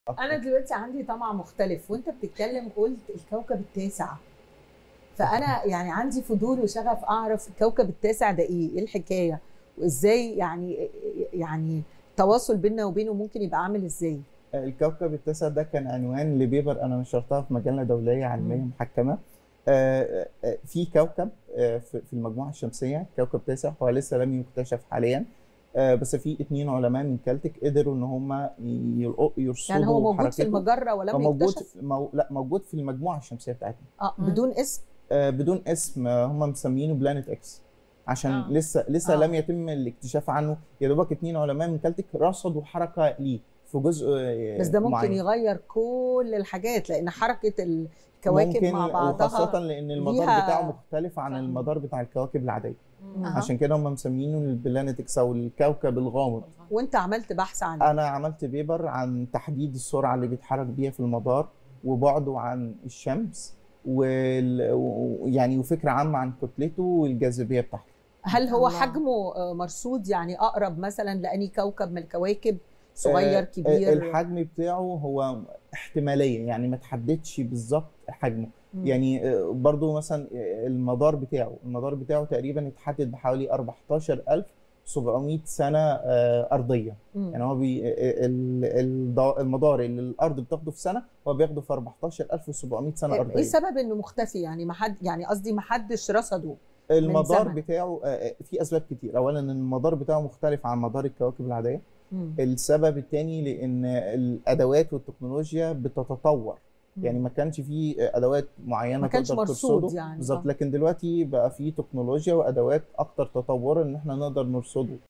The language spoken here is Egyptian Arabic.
انا دلوقتي عندي طمع مختلف وانت بتتكلم قلت الكوكب التاسع فانا يعني عندي فضول وشغف اعرف الكوكب التاسع ده ايه ايه الحكايه وازاي يعني يعني التواصل بيننا وبينه ممكن يبقى عامل ازاي الكوكب التاسع ده كان عنوان لبيبر انا نشرتها في مجله دوليه علميه مم. محكمه آه، آه، في كوكب آه، في في المجموعه الشمسيه كوكب تاسع هو لسه لم يكتشف حاليا آه، بس في اتنين علماء من كالتك قدروا ان هم يرصدوا يعني هو موجود في حركته. المجره هو ولم موجود يكتشف مو... لا موجود في المجموعه الشمسيه بتاعتنا اه مم. بدون اسم آه، بدون اسم آه، هم مسمينه بلانت اكس عشان آه. لسه لسه آه. لم يتم الاكتشاف عنه يا دوبك اتنين علماء من كالتك رصدوا حركه ليه في جزء آه، بس ده ممكن معين. يغير كل الحاجات لان حركه الكواكب ممكن مع وخاصة بعضها لأن المدار ليها- بتاعه مختلف عن فاهمة. المدار بتاع الكواكب العادية مم. أها. عشان كده هم مسمينه البلانيتكس أو الكوكب الغامض وانت عملت بحث عنه أنا عملت بيبر عن تحديد السرعة اللي بيتحرك بيها في المدار وبعده عن الشمس وال... و- يعني وفكرة عامة عن كتلته والجاذبية بتاعته هل هو الله. حجمه آه، مرصود يعني اقرب مثلا لاني كوكب من الكواكب صغير آه، كبير الحجم بتاعه هو احتمالية يعني ما تحددش بالظبط حجمه مم. يعني آه، برضو مثلا آه، المدار بتاعه المدار بتاعه تقريبا اتحدد بحوالي 14700 سنة آه، أرضية مم. يعني هو بي ال- الض- المدار اللي الأرض بتاخده في سنة هو بياخده في 14700 سنة ايه أرضية سبب انه مختفي يعني ما حد يعني قصدي ما حدش رصده المدار زمن. بتاعه آه، آه، في أسباب كتير أولا إن المدار بتاعه مختلف عن مدار الكواكب العادية مم. السبب الثاني لأن الأدوات والتكنولوجيا بتتطور يعني ما كانش في ادوات معينه ما كانش تقدر مرصود ترصده يعني، بالظبط آه. لكن دلوقتي بقى في تكنولوجيا وادوات اكتر تطورا ان احنا نقدر نرصده